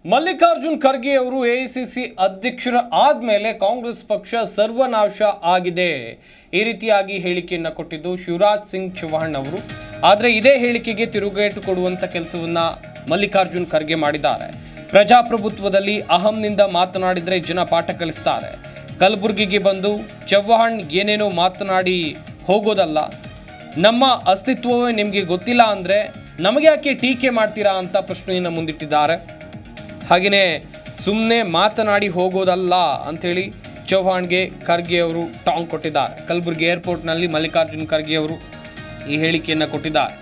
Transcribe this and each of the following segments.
ಮಲ್ಲಿಕಾರ್ಜುನ್ ಖರ್ಗೆ ಅವರು ಎಐಸಿಸಿ ಅಧ್ಯಕ್ಷರ ಆದ್ಮೇಲೆ ಕಾಂಗ್ರೆಸ್ ಪಕ್ಷ ಸರ್ವನಾಶ ಆಗಿದೆ ಈ ರೀತಿಯಾಗಿ ಹೇಳಿಕೆಯನ್ನ ಕೊಟ್ಟಿದ್ದು ಶಿವರಾಜ್ ಸಿಂಗ್ ಚೌಹಾಣ್ ಅವರು ಆದರೆ ಇದೇ ಹೇಳಿಕೆಗೆ ತಿರುಗೇಟು ಕೊಡುವಂತ ಕೆಲಸವನ್ನ ಮಲ್ಲಿಕಾರ್ಜುನ್ ಖರ್ಗೆ ಮಾಡಿದ್ದಾರೆ ಪ್ರಜಾಪ್ರಭುತ್ವದಲ್ಲಿ ಅಹಂನಿಂದ ಮಾತನಾಡಿದ್ರೆ ಜನ ಪಾಠ ಕಲಿಸ್ತಾರೆ ಕಲಬುರಗಿಗೆ ಬಂದು ಚವ್ಹಾಣ್ ಏನೇನೋ ಮಾತನಾಡಿ ಹೋಗೋದಲ್ಲ ನಮ್ಮ ಅಸ್ತಿತ್ವವೇ ನಿಮಗೆ ಗೊತ್ತಿಲ್ಲ ಅಂದರೆ ನಮಗೆ ಯಾಕೆ ಟೀಕೆ ಮಾಡ್ತೀರಾ ಅಂತ ಪ್ರಶ್ನೆಯನ್ನು ಮುಂದಿಟ್ಟಿದ್ದಾರೆ ಹಾಗೆಯೇ ಸುಮ್ಮನೆ ಮಾತನಾಡಿ ಹೋಗೋದಲ್ಲ ಅಂಥೇಳಿ ಚೌಹಾಣ್ಗೆ ಖರ್ಗೆ ಅವರು ಟಾಂಗ್ ಕೊಟ್ಟಿದ್ದಾರೆ ಕಲಬುರಗಿ ಏರ್ಪೋರ್ಟ್ನಲ್ಲಿ ಮಲ್ಲಿಕಾರ್ಜುನ್ ಖರ್ಗೆ ಅವರು ಈ ಹೇಳಿಕೆಯನ್ನು ಕೊಟ್ಟಿದ್ದಾರೆ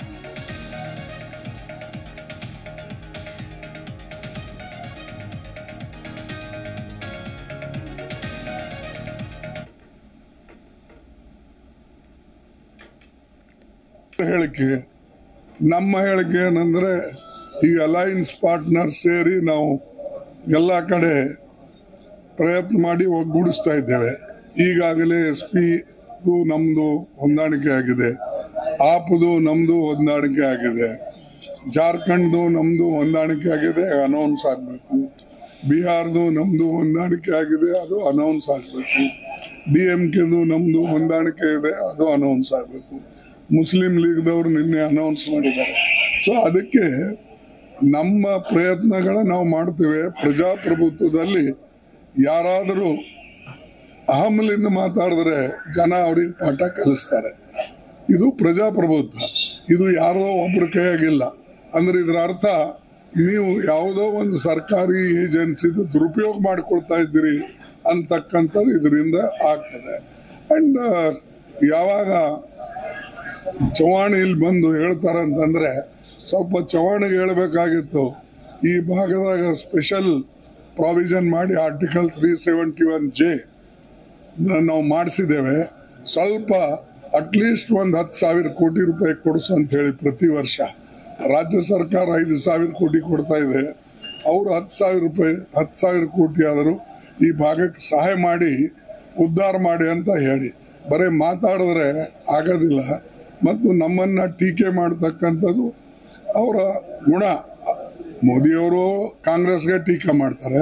ಹೇಳಿಕೆ ನಮ್ಮ ಹೇಳಿಕೆ ಏನಂದ್ರೆ ಈ ಅಲೈನ್ಸ್ ಪಾರ್ಟ್ನರ್ ಸೇರಿ ನಾವು ಎಲ್ಲ ಕಡೆ ಪ್ರಯತ್ನ ಮಾಡಿ ಒಗ್ಗೂಡಿಸ್ತಾ ಇದ್ದೇವೆ ಈಗಾಗಲೇ ಎಸ್ ಪಿ ನಮ್ಮದು ಹೊಂದಾಣಿಕೆ ಆಗಿದೆ ಆಪ್ದು ನಮ್ಮದು ಹೊಂದಾಣಿಕೆ ಆಗಿದೆ ಜಾರ್ಖಂಡ್ದು ನಮ್ಮದು ಹೊಂದಾಣಿಕೆ ಆಗಿದೆ ಅನೌನ್ಸ್ ಆಗಬೇಕು ಬಿಹಾರ್ದು ನಮ್ಮದು ಹೊಂದಾಣಿಕೆ ಆಗಿದೆ ಅದು ಅನೌನ್ಸ್ ಆಗಬೇಕು ಡಿ ಎಮ್ ಕೆದು ನಮ್ಮದು ಹೊಂದಾಣಿಕೆ ಇದೆ ಅದು ಅನೌನ್ಸ್ ಆಗಬೇಕು ಮುಸ್ಲಿಂ ಲೀಗ್ದವರು ನಿನ್ನೆ ಅನೌನ್ಸ್ ಮಾಡಿದ್ದಾರೆ ಸೊ ಅದಕ್ಕೆ ನಮ್ಮ ಪ್ರಯತ್ನಗಳ ನಾವು ಮಾಡ್ತೇವೆ ಪ್ರಜಾಪ್ರಭುತ್ವದಲ್ಲಿ ಯಾರಾದರೂ ಅಹಮಲಿಂದ ಮಾತಾಡಿದ್ರೆ ಜನ ಅವ್ರಿಗೆ ಪಾಠ ಕಲಿಸ್ತಾರೆ ಇದು ಪ್ರಜಾಪ್ರಭುತ್ವ ಇದು ಯಾರೋ ಒಬ್ಬರ ಕೈಯಾಗಿಲ್ಲ ಅಂದ್ರೆ ಇದರ ಅರ್ಥ ನೀವು ಯಾವುದೋ ಒಂದು ಸರ್ಕಾರಿ ಏಜೆನ್ಸಿದು ದುರುಪಯೋಗ ಮಾಡ್ಕೊಳ್ತಾ ಇದ್ದೀರಿ ಅಂತಕ್ಕಂಥದ್ದು ಇದರಿಂದ ಆಗ್ತದೆ ಅಂಡ್ ಯಾವಾಗ ಚವಾಣಿ ಇಲ್ಲಿ ಬಂದು ಹೇಳ್ತಾರೆ ಅಂತಂದ್ರೆ ಸ್ವಲ್ಪ ಚವಾಣಿಗೆ ಹೇಳಬೇಕಾಗಿತ್ತು ಈ ಭಾಗದಾಗ ಸ್ಪೆಷಲ್ ಪ್ರಾವಿಷನ್ ಮಾಡಿ article three seventy one J ನಾವು ಮಾಡಿಸಿದ್ದೇವೆ ಸ್ವಲ್ಪ ಅಟ್ಲೀಸ್ಟ್ ಒಂದು ಹತ್ತು ಸಾವಿರ ಕೋಟಿ ರೂಪಾಯಿ ಕೊಡಿಸು ಅಂತ ಹೇಳಿ ಪ್ರತಿ ವರ್ಷ ರಾಜ್ಯ ಸರ್ಕಾರ ಐದು ಸಾವಿರ ಕೋಟಿ ಕೊಡ್ತಾ ಇದೆ ಅವರು ಹತ್ತು ಸಾವಿರ ರೂಪಾಯಿ ಹತ್ತು ಸಾವಿರ ಕೋಟಿ ಆದರೂ ಈ ಭಾಗಕ್ಕೆ ಸಹಾಯ ಮಾಡಿ ಉದ್ಧಾರ ಮಾಡಿ ಅಂತ ಹೇಳಿ ಬರೀ ಮಾತಾಡಿದ್ರೆ ಆಗೋದಿಲ್ಲ ಮತ್ತು ನಮ್ಮನ್ನು ಟೀಕೆ ಮಾಡ್ತಕ್ಕಂಥದ್ದು ಅವರ ಗುಣ ಮೋದಿಯವರು ಕಾಂಗ್ರೆಸ್ಗೆ ಟೀಕೆ ಮಾಡ್ತಾರೆ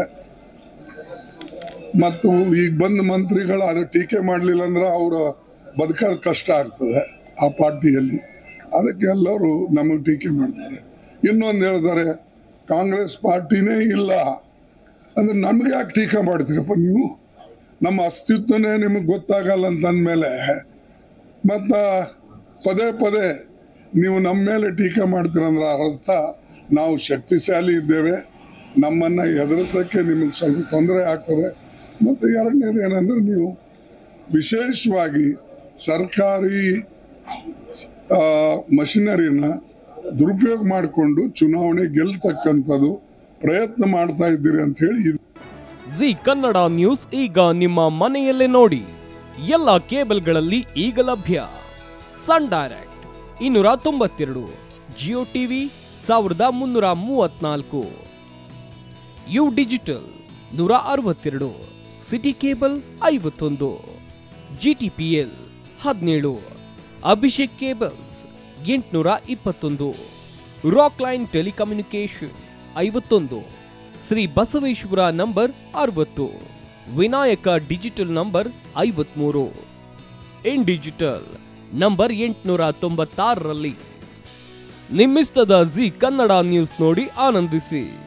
ಮತ್ತು ಈಗ ಬಂದ ಮಂತ್ರಿಗಳು ಅದು ಟೀಕೆ ಮಾಡಲಿಲ್ಲ ಅಂದ್ರೆ ಅವರ ಬದುಕೋದು ಕಷ್ಟ ಆಗ್ತದೆ ಆ ಪಾರ್ಟಿಯಲ್ಲಿ ಅದಕ್ಕೆ ಎಲ್ಲರೂ ನಮಗೆ ಟೀಕೆ ಮಾಡ್ತಾರೆ ಇನ್ನೊಂದು ಹೇಳ್ತಾರೆ ಕಾಂಗ್ರೆಸ್ ಪಾರ್ಟಿನೇ ಇಲ್ಲ ಅಂದ್ರೆ ನಮ್ಗೆ ಯಾಕೆ ಟೀಕೆ ಮಾಡ್ತೀರಪ್ಪ ನೀವು ನಮ್ಮ ಅಸ್ತಿತ್ವನೇ ನಿಮಗೆ ಗೊತ್ತಾಗಲ್ಲ ಅಂತಂದಮೇಲೆ ಮತ್ತು ಪದೇ ಪದೇ ನೀವು ನಮ್ಮ ಮೇಲೆ ಟೀಕೆ ಮಾಡ್ತೀರಂದ್ರೆ ಅರ್ಥ ನಾವು ಶಕ್ತಿಶಾಲಿ ಇದ್ದೇವೆ ನಮ್ಮನ್ನು ಎದುರಿಸೋಕ್ಕೆ ನಿಮಗೆ ಸ್ವಲ್ಪ ತೊಂದರೆ ಆಗ್ತದೆ ಮತ್ತು ಎರಡನೇದು ಏನಂದ್ರೆ ನೀವು ವಿಶೇಷವಾಗಿ ಸರ್ಕಾರಿ ಆ, ಮಷಿನರಿನ ದುರುಪಯೋಗ ಮಾಡಿಕೊಂಡು ಚುನಾವಣೆ ಗೆಲ್ತಕ್ಕಂಥದ್ದು ಪ್ರಯತ್ನ ಮಾಡ್ತಾ ಇದ್ದೀರಿ ಅಂತ ಹೇಳಿ ಇದು ಜಿ ಕನ್ನಡ ನ್ಯೂಸ್ ಈಗ ನಿಮ್ಮ ಮನೆಯಲ್ಲೇ ನೋಡಿ ಎಲ್ಲ ಕೇಬಲ್ಗಳಲ್ಲಿ ಈಗ ಲಭ್ಯ ಸನ್ ಡೈರೆಕ್ಟ್ ಇನ್ನೂರ ತೊಂಬತ್ತೆರಡು ಜಿಯೋ ಟಿವಿ ಸಾವಿರದ ಮುನ್ನೂರ ಮೂವತ್ನಾಲ್ಕು ಯು ಡಿಜಿಟಲ್ ನೂರ ಅರವತ್ತೆರಡು ಸಿಟಿ ಕೇಬಲ್ ಐವತ್ತೊಂದು ಜಿಟಿಪಿಎಲ್ ಹದಿನೇಳು ಅಭಿಷೇಕ್ ಕೇಬಲ್ಸ್ ಎಂಟುನೂರ ಇಪ್ಪತ್ತೊಂದು ರಾಕ್ ಲೈನ್ ಟೆಲಿಕಮ್ಯುನಿಕೇಶನ್ ಐವತ್ತೊಂದು ಶ್ರೀ ಬಸವೇಶ್ವರ ನಂಬರ್ ಅರವತ್ತು ವಿನಾಯಕ ಡಿಜಿಟಲ್ ನಂಬರ್ ಐವತ್ಮೂರು ಇನ್ ಡಿಜಿಟಲ್ ನಂಬರ್ ಎಂಟುನೂರ ತೊಂಬತ್ತಾರರಲ್ಲಿ ನಿಮ್ಮಿಸ್ತದ ಜಿ ಕನ್ನಡ ನ್ಯೂಸ್ ನೋಡಿ ಆನಂದಿಸಿ